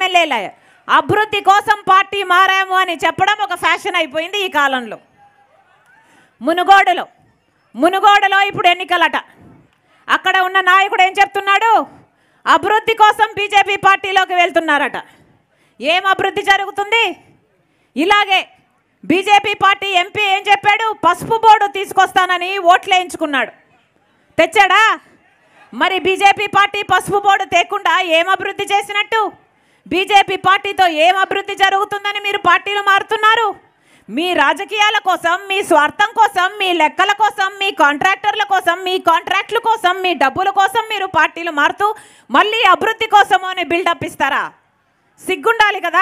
ఎమ్మెల్యేల అభివృద్ధి కోసం పార్టీ మారాము అని చెప్పడం ఒక ఫ్యాషన్ అయిపోయింది ఈ కాలంలో మునుగోడులో మునుగోడులో ఇప్పుడు ఎన్నికలట అక్కడ ఉన్న నాయకుడు ఏం చెప్తున్నాడు అభివృద్ధి కోసం బీజేపీ పార్టీలోకి వెళ్తున్నారట ఏం అభివృద్ధి జరుగుతుంది ఇలాగే బీజేపీ పార్టీ ఎంపీ ఏం చెప్పాడు పసుపు బోర్డు తీసుకొస్తానని ఓట్లు వేయించుకున్నాడు తెచ్చాడా మరి బీజేపీ పార్టీ పసుపు బోర్డు తేకుండా ఏం అభివృద్ధి చేసినట్టు బీజేపీ పార్టీతో ఏం అభివృద్ధి జరుగుతుందని మీరు పార్టీలు మారుతున్నారు మీ రాజకీయాల కోసం మీ స్వార్థం కోసం మీ లెక్కల కోసం మీ కాంట్రాక్టర్ల కోసం మీ కాంట్రాక్టుల కోసం మీ డబ్బుల కోసం మీరు పార్టీలు మారుతూ మళ్ళీ అభివృద్ధి కోసము అని బిల్డప్ ఇస్తారా సిగ్గుండాలి కదా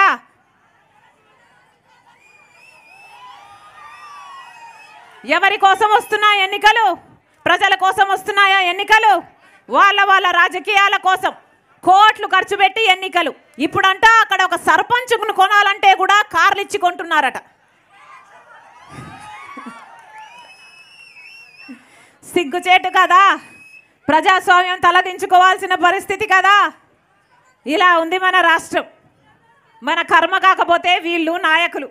ఎవరి కోసం వస్తున్నాయి ఎన్నికలు ప్రజల కోసం వస్తున్నాయా ఎన్నికలు వాళ్ళ వాళ్ళ రాజకీయాల కోసం కోట్లు ఖర్చు పెట్టి ఎన్నికలు ఇప్పుడంట అక్కడ ఒక సర్పంచ్ను కొనాలంటే కూడా కార్లు ఇచ్చి కొంటున్నారట సిగ్గుచేటు కదా ప్రజాస్వామ్యం తలదించుకోవాల్సిన పరిస్థితి కదా ఇలా ఉంది మన రాష్ట్రం మన కర్మ కాకపోతే వీళ్ళు నాయకులు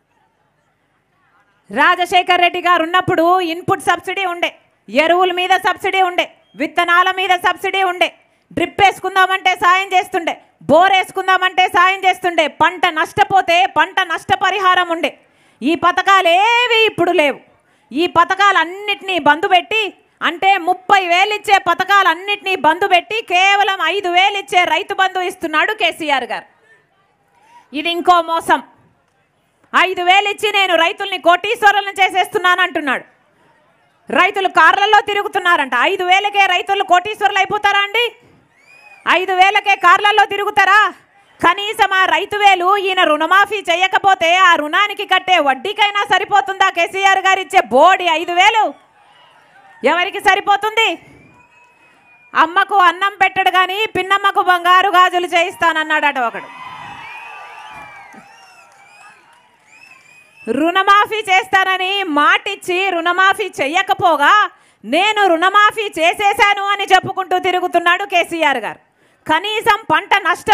రాజశేఖర్ రెడ్డి గారు ఉన్నప్పుడు ఇన్పుట్ సబ్సిడీ ఉండే ఎరువుల మీద సబ్సిడీ ఉండే విత్తనాల మీద సబ్సిడీ ఉండే డ్రిప్ వేసుకుందామంటే సాయం చేస్తుండే బోర్ వేసుకుందామంటే సాయం చేస్తుండే పంట నష్టపోతే పంట నష్టపరిహారం ఉండే ఈ పథకాలు ఏవి ఇప్పుడు లేవు ఈ పథకాలన్నిటినీ బంద్ పెట్టి అంటే ముప్పై వేలు ఇచ్చే పథకాలన్నిటినీ బంద్ పెట్టి కేవలం ఐదు వేలు ఇచ్చే రైతు బంధు ఇస్తున్నాడు కేసీఆర్ గారు ఇది ఇంకో మోసం ఐదు వేలు ఇచ్చి నేను రైతుల్ని కోటీశ్వరులను చేసేస్తున్నాను అంటున్నాడు రైతులు కార్లలో తిరుగుతున్నారంట ఐదు వేలకే రైతులు కోటీశ్వరులు అయిపోతారా అండి ఐదు వేలకే కార్లలో తిరుగుతారా కనీసం ఆ రైతు వేలు ఈయన రుణమాఫీ చేయకపోతే ఆ రుణానికి కట్టే వడ్డీకైనా సరిపోతుందా కేసీఆర్ గారు ఇచ్చే బోడి ఐదు వేలు ఎవరికి సరిపోతుంది అమ్మకు అన్నం పెట్టడు కానీ పిన్నమ్మకు బంగారు గాజులు చేయిస్తానన్నాడట ఒకడు రుణమాఫీ చేస్తానని మాటిచ్చి రుణమాఫీ చెయ్యకపోగా నేను రుణమాఫీ చేసేశాను అని చెప్పుకుంటూ తిరుగుతున్నాడు కేసీఆర్ గారు కనీసం పంట నష్ట